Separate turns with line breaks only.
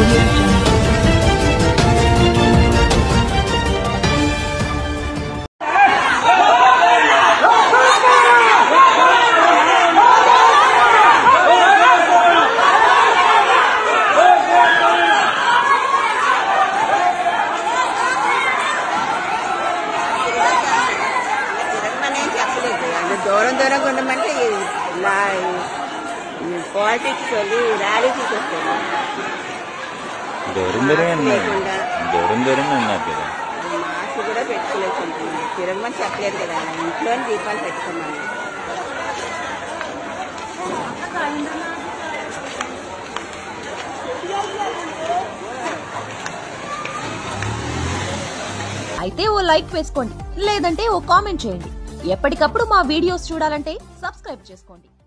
audio jungle.
తిరగమనేం చెప్పలేదు వాళ్ళు దూరం దూరంగా ఉండమంటే ఇలా పాలిటిక్స్ వాళ్ళు ర్యాలీ తీసుకొస్తారు
దూరం దూరం ఉన్నారు
లేకుండా.
దూరం దూరంగా ఉన్నారు కదా
మాస్క్ కూడా పెట్టుకోలేకుంటున్నాను తిరగమని చెప్పలేదు కదా ఇంట్లోనే దీపాలు పెట్టుకున్నాను
అయితే ఓ లైక్ వేసుకోండి లేదంటే ఓ కామెంట్ చేయండి ఎప్పటికప్పుడు మా వీడియోస్ చూడాలంటే సబ్స్క్రైబ్ చేసుకోండి